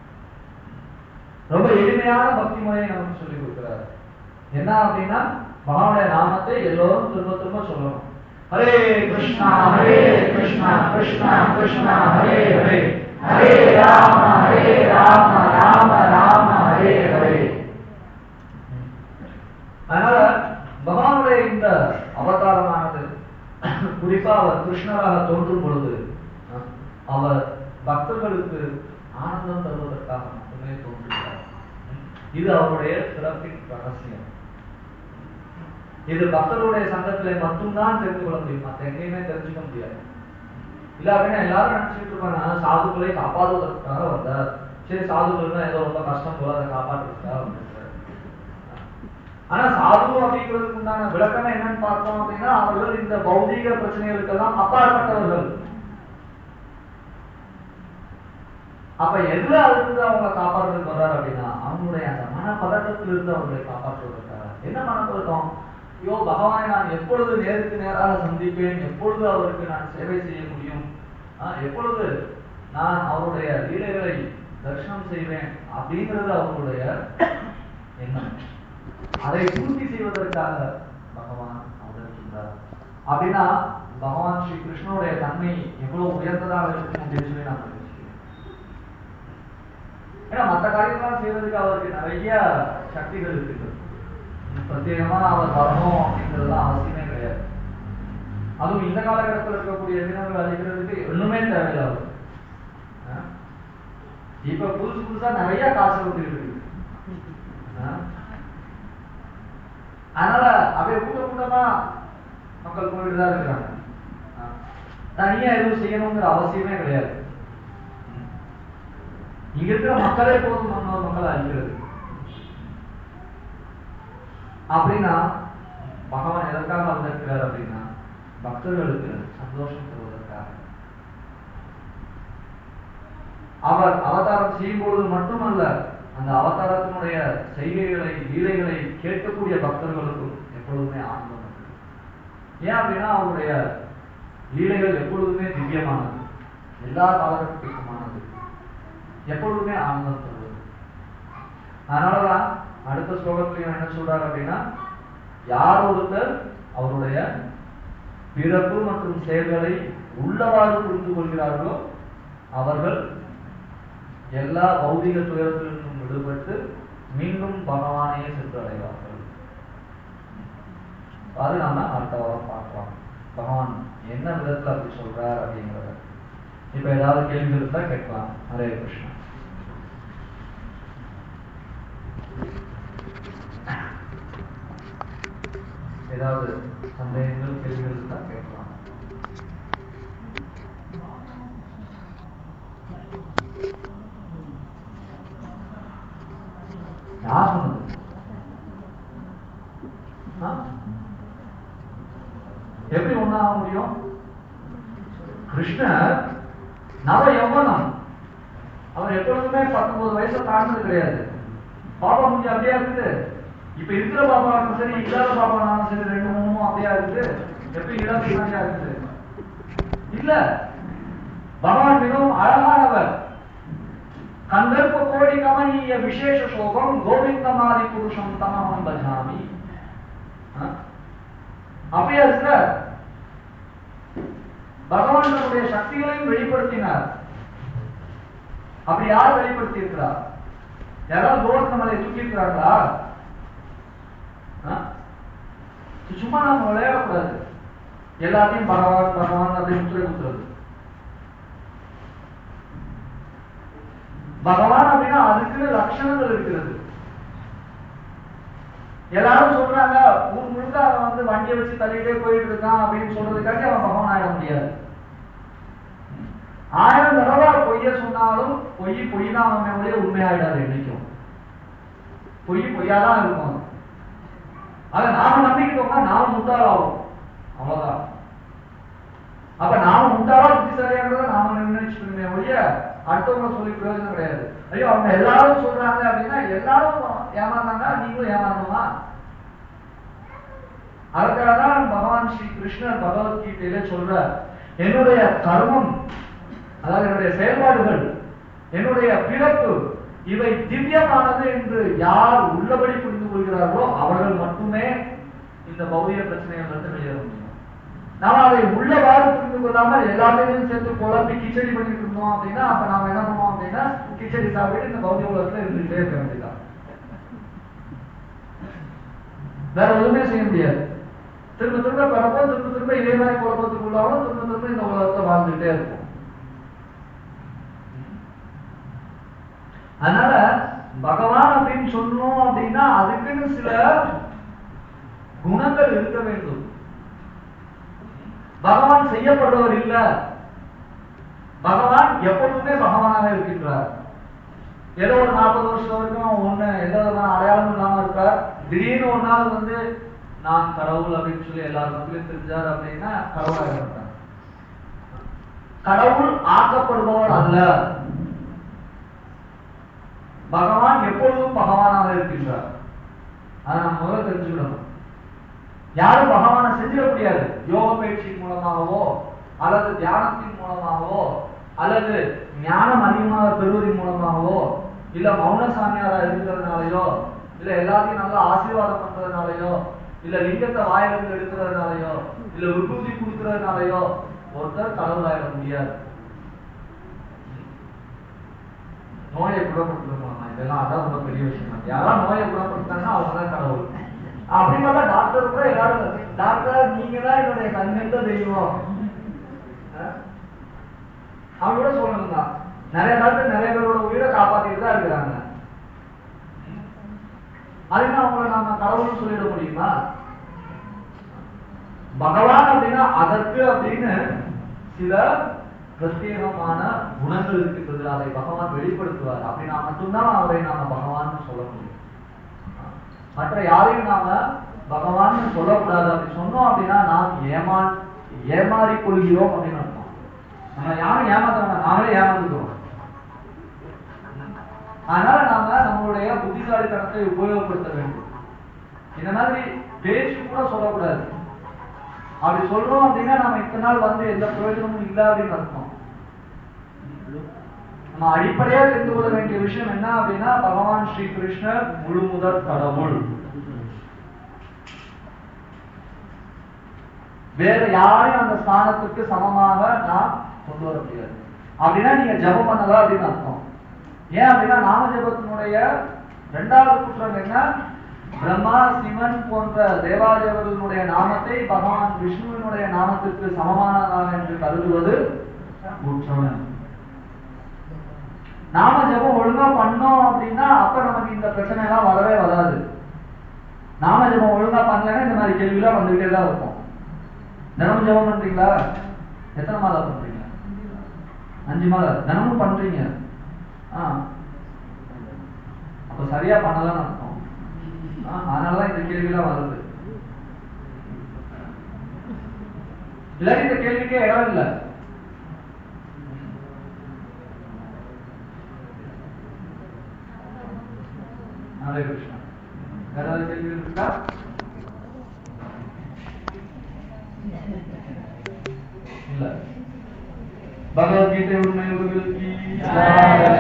ரொம்ப எளிமையான பக்தி முறையை நமக்கு சொல்லிக் கொடுக்கிறார் என்ன அப்படின்னா பகவானுடைய நாமத்தை எல்லோரும் திரும்ப திரும்ப சொல்லணும் ஹரே கிருஷ்ணா ஹரே கிருஷ்ணா கிருஷ்ணா கிருஷ்ணா ஹரே ஹரே ஹரே ராம ஹரே ராம ராம ராம ஹரே ஹரே அதனால பகவானுடைய இந்த அவதாரமானது குறிப்பா அவர் கிருஷ்ணராக தோன்றும் பொழுது அஹ், அவர் பக்தர்களுக்கு ஆனந்தம் தருவதற்காக மட்டுமே தோன்றுகிறார் இது அவருடைய சிறப்பின் ரகசியம் இது பக்தர்களுடைய சங்கத்திலே மட்டும்தான் தெரிந்து கொள்ள முடியும் மற்ற எங்கேயுமே தெரிஞ்சுக்க முடியாது இல்ல அப்படின்னா எல்லாரும் நினைச்சிட்டு இருப்பாங்க "ஆ, சாதுக்களை காப்பாற்றுவதற்காக வந்தார் சரி சாதுக்கள்னா ஏதோ ரொம்ப கஷ்டம் போல அதை காப்பாற்றுறதுக்காக வந்திருக்காரு ஆனா சாது அப்படிங்கிறதுக்கு உண்டான விளக்கமே என்னன்னு பார்த்தோம் அப்படின்னா அவர்கள் இந்த பௌதீக பிரச்சனைகளுக்கெல்லாம் அப்பாற்பட்டவர்கள் அப்ப எதுல இருந்து அவங்க காப்பாற்றுறதுக்கு வர்றாரு அப்படின்னா அவங்களுடைய அந்த மன பதட்டத்திலிருந்து அவர்களை காப்பாற்றுவதற்காக என்ன மனப்பதட்டம் ஐயோ பகவானை நான் எப்பொழுது நேருக்கு நேராக சந்திப்பேன் எப்பொழுது அவருக்கு நான் சேவை செய்ய முடியும் ஆஹ், எப்பொழுது நான் அவருடைய லீலைகளை தரிசனம் செய்வேன் அப்படிங்கிறது அவங்களுடைய எண்ணம் அதை பூர்த்தி செய்வதற்காக பகவான் அவதரிக்கின்றார் அப்படின்னா பகவான் ஸ்ரீ கிருஷ்ணனுடைய தன்மை எவ்வளவு உயர்ந்ததாக இருக்கும் அப்படின்னு சொல்லி நான் தெரிஞ்சுக்கிறேன் ஏன்னா மற்ற காரியங்கள்லாம் செய்வதற்கு அவருக்கு நிறைய சக்திகள் இருக்கின்றது பிரத்யேகமா அவர் வரணும் அப்படிங்கிறதுலாம் அவசியமே கிடையாது அதுவும் இந்த காலகட்டத்தில் இருக்கக்கூடிய எதிர்ப்புகள் அழிக்கிறதுக்கு ஒண்ணுமே தேவையில்லை அவர் ஆ? இப்ப புதுசு புதுசா நிறைய காசு வந்துட்டு இருக்கு ஆ? அதனால அப்படியே கூட்ட கூட்டமா மக்கள் போயிட்டு தான் இருக்கிறாங்க ஆ. தனியா எதுவும் செய்யணுங்கிற அவசியமே கிடையாது ம். இங்க இருக்கிற மக்களே போதும் நம்ம மக்களை அழிக்கிறது அப்படின்னா பகவான் எதற்காக வந்திருக்கிறார் அப்படின்னா பக்தர்களுக்கு சந்தோஷம் தருவதற்காக அவர் அவதாரம் செய்யும் பொழுது மட்டுமல்ல அந்த அவதாரத்தினுடைய செய்கைகளை லீலைகளை கேட்கக்கூடிய பக்தர்களுக்கும் எப்பொழுதுமே ஆனந்தம் இருக்கு. ஏன் அப்படின்னா அவருடைய லீலைகள் எப்பொழுதுமே திவ்யமானது எல்லா காலகட்டத்திற்குமானது எப்பொழுதுமே ஆனந்தம் தருவது அதனாலதான் அடுத்த ஸ்லோகத்திலையும் என்ன சொல்றாரு அப்படின்னா யார் ஒருத்தர் அவருடைய பிறப்பு மற்றும் செயல்களை உள்ளவாறு புரிந்து கொள்கிறார்களோ அவர்கள் எல்லா பௌதிக துயரத்திலிருந்தும் விடுபட்டு மீண்டும் பகவானையே சென்று அடைவார்கள் அது நாம அடுத்த வாரம் பார்க்கலாம் பகவான் என்ன விதத்துல அப்படி சொல்றார் அப்படிங்கிறத இப்ப ஏதாவது கேள்வி இருந்தா கேட்கலாம் ஹரே கிருஷ்ணா ஏதாவது சந்தேகங்கள் கேள்விகள் இருந்தா கேட்கலாம் யார் சொன்னது ஆ? எப்படி ஒண்ணாக முடியும் கிருஷ்ணர் நவ யௌவனம் அவர் எப்பொழுதுமே பத்தொன்பது வயசை தாண்டது கிடையாது பாப்பா முடிஞ்சு அப்படியே இருக்குது இப்ப இருக்கிற பாப்பாவும் சரி இல்லாத பாப்பானாலும் சரி ரெண்டு மூணும் அப்படியா இருக்குது எப்படி இல்லாத மாதிரியா இருக்குது இல்ல பகவான் மிகவும் அழகானவர் கந்தர்ப்ப கோடி கமனீய விசேஷ சோகம் கோவிந்தமாதி புருஷம் தமகம் பஜாமி ஆ? அப்படியா இருக்க பகவான் தன்னுடைய சக்திகளையும் வெளிப்படுத்தினார் அப்படி யார் வெளிப்படுத்தி இருக்கிறார் யாராவது கோவர்த்த மலையை தூக்கி இருக்கிறார்களா ஆ? சும்மா நம்ம விளையாடக்கூடாது எல்லாத்தையும் பகவான் பகவான் அப்படின்னு சொல்லி கொடுத்துறது பகவான் அப்படின்னா அதுக்குன்னு லட்சணங்கள் இருக்கிறது எல்லாரும் சொல்றாங்க ஊர் முழுக்க அவன் வந்து வண்டியை வச்சு தள்ளிட்டே போயிட்டு இருக்கான் அப்படின்னு சொல்றதுக்காக அவன் பகவான் ஆயிட முடியாது ஆயிரம் தடவை பொய்ய சொன்னாலும் பொய் பொய் தான் அவன் ஒழிய உண்மையாயிடாது என்னைக்கும் பொய் பொய்யாதான் இருக்கும் அதை நாம நம்பிக்கிட்டோம்னா நாம முட்டாளாகும் அவ்வளவுதான் அப்ப நாம முட்டாளா புத்திசாலியாகிறத நாம நிர்ணயிச்சுக்கணுமே ஒழிய அடுத்தவங்க சொல்லி பிரயோஜனம் கிடையாது ஐயோ அவங்க எல்லாரும் சொல்றாங்க அப்படின்னா எல்லாரும் ஏமாந்தாங்க நீங்களும் ஏமாறணுமா அதுக்காக தான் பகவான் ஸ்ரீ கிருஷ்ணர் பகவத்கீதையில சொல்ற என்னுடைய கர்மம் அதாவது என்னுடைய செயல்பாடுகள் என்னுடைய பிறப்பு இவை திவ்யமானது என்று யார் உள்ளபடி புரிந்து கொள்கிறார்களோ அவர்கள் மட்டுமே இந்த பௌதிக பிரச்சனைகள் வந்து வெளியேற முடியும் நாம அதை உள்ளவாறு புரிந்து கொள்ளாமல் எல்லாத்தையும் சேர்த்து குழப்பி கிச்சடி பண்ணிட்டு இருந்தோம் அப்படின்னா அப்ப நாம என்ன பண்ணுவோம் அப்படின்னா கிச்சடி சாப்பிட்டு இந்த பௌதிக உலகத்துல இருந்துகிட்டே இருக்க வேண்டியதான் வேற எதுவுமே செய்ய முடியாது திரும்ப திரும்ப பிறப்போம் திரும்ப திரும்ப இதே மாதிரி குழப்பத்துக்குள்ளாவும் திரும்ப திரும்ப இந்த உலகத்தை வாழ்ந்துட்டே இருக்கும் அதனால பகவான் அப்படின்னு சொன்னோம் அப்படின்னா அதுக்குன்னு சில குணங்கள் இருக்க வேண்டும் பகவான் செய்யப்படுவர் இல்ல பகவான் எப்பொழுதுமே பகவானாக இருக்கின்றார் ஏதோ ஒரு நாற்பது வருஷம் வரைக்கும் ஒண்ணு எந்த விதமான அடையாளம் இல்லாம இருக்கார் திடீர்னு ஒரு நாள் வந்து நான் கடவுள் அப்படின்னு சொல்லி எல்லாரும் மக்களையும் தெரிஞ்சார் அப்படின்னா கடவுளாக இருப்பார் கடவுள் ஆக்கப்படுபவர் அல்ல பகவான் எப்பொழுதும் பகவானாக இருக்கின்றார் அதை நம்ம முதல்ல தெரிஞ்சுக்கணும் யாரும் பகவானை செஞ்சிட முடியாது யோக பயிற்சியின் மூலமாகவோ அல்லது தியானத்தின் மூலமாகவோ அல்லது ஞானம் அதிகமாக பெறுவதன் மூலமாகவோ இல்ல மௌன சாமியாரா இருக்கிறதுனாலயோ இல்ல எல்லாத்தையும் நல்லா ஆசீர்வாதம் பண்றதுனாலயோ இல்ல லிங்கத்தை வாயிலிருந்து எடுக்கிறதுனாலயோ இல்ல விபூதி கொடுக்கறதுனாலயோ ஒருத்தர் கடவுளாயிட முடியாது நோயை குணப்படுத்துறது மூலமா இதெல்லாம் அதான் ரொம்ப பெரிய விஷயம் யாராவது நோயை குணப்படுத்தாங்கன்னா அவங்க தான் கடவுள் அப்படின்னால டாக்டர் கூட எல்லாரும் டாக்டர் நீங்க தான் என்னுடைய கண்ணிந்த தெய்வம் அஹ்? அவங்க கூட சொல்லணும் தான் நிறைய டாக்டர் நிறைய பேரோட உயிரை காப்பாத்திட்டு தான் இருக்கிறாங்க அதுக்கு அவங்கள நாம கடவுள்னு சொல்லிட முடியுமா பகவான் அப்படின்னா அதற்கு அப்படின்னு சில பிரத்யேகமான குணங்கள் இருக்கின்றது அதை பகவான் வெளிப்படுத்துவார் அப்படின்னா மட்டும்தான் அவரை நாம பகவான் சொல்ல முடியும் மற்ற யாரையும் நாம பகவான் சொல்லக்கூடாது அப்படி சொன்னோம் அப்படின்னா நாம் ஏமா ஏமாறி கொள்கிறோம் அப்படின்னு அர்த்தம் நம்ம யாரும் ஏமாத்த வேண்டாம் நாங்களே ஏமாந்துக்கிறோம் அதனால நாம நம்மளுடைய புத்திசாலித்தனத்தை உபயோகப்படுத்த வேண்டும் இந்த மாதிரி பேச்சு கூட சொல்லக்கூடாது அப்படி சொல்றோம் அப்படின்னா நம்ம இத்தனை நாள் வந்து எந்த பிரயோஜனமும் இல்லை அப்படின்னு அர்த்தம் நம்ம அடிப்படையா தெரிந்து கொள்ள வேண்டிய விஷயம் என்ன அப்படின்னா பகவான் ஸ்ரீ கிருஷ்ணர் முழு முதற் கடவுள் வேற யாரையும் அந்த ஸ்தானத்துக்கு சமமாக நாம் கொண்டு வர முடியாது அப்படின்னா நீங்க ஜெபம் பண்ணலாம் அப்படின்னு அர்த்தம் ஏன் அப்படின்னா நாம ஜெபத்தினுடைய இரண்டாவது குற்றம் என்ன பிரம்மா சிவன் போன்ற தேவாதேவர்களுடைய நாமத்தை பகவான் விஷ்ணுவினுடைய நாமத்திற்கு சமமானதாக என்று கருதுவது குற்றம் நாம ஜெபம் ஒழுங்கா பண்ணோம் அப்படின்னா அப்ப நமக்கு இந்த பிரச்சனை எல்லாம் வரவே வராது நாம ஜெபம் ஒழுங்கா பண்ணலைன்னா இந்த மாதிரி கேள்வி எல்லாம் வந்துகிட்டே தான் இருக்கும் தினமும் ஜெபம் பண்றீங்களா எத்தனை மாலை பண்றீங்க அஞ்சு மாலை தினமும் பண்றீங்க ஆ அப்ப சரியா பண்ணலாம்னு அர்த்தம் ஆ, அதனாலதான் இந்த கேள்வி எல்லாம் வருது இல்லாட்டி இந்த கேள்விக்கே இடம் இல்லை ஹரே கிருஷ்ணா வேற ஏதாவது கேள்வி இருக்கா இல்ல பகவத்கீதை உண்மை உருவில் கீ ஜெய்.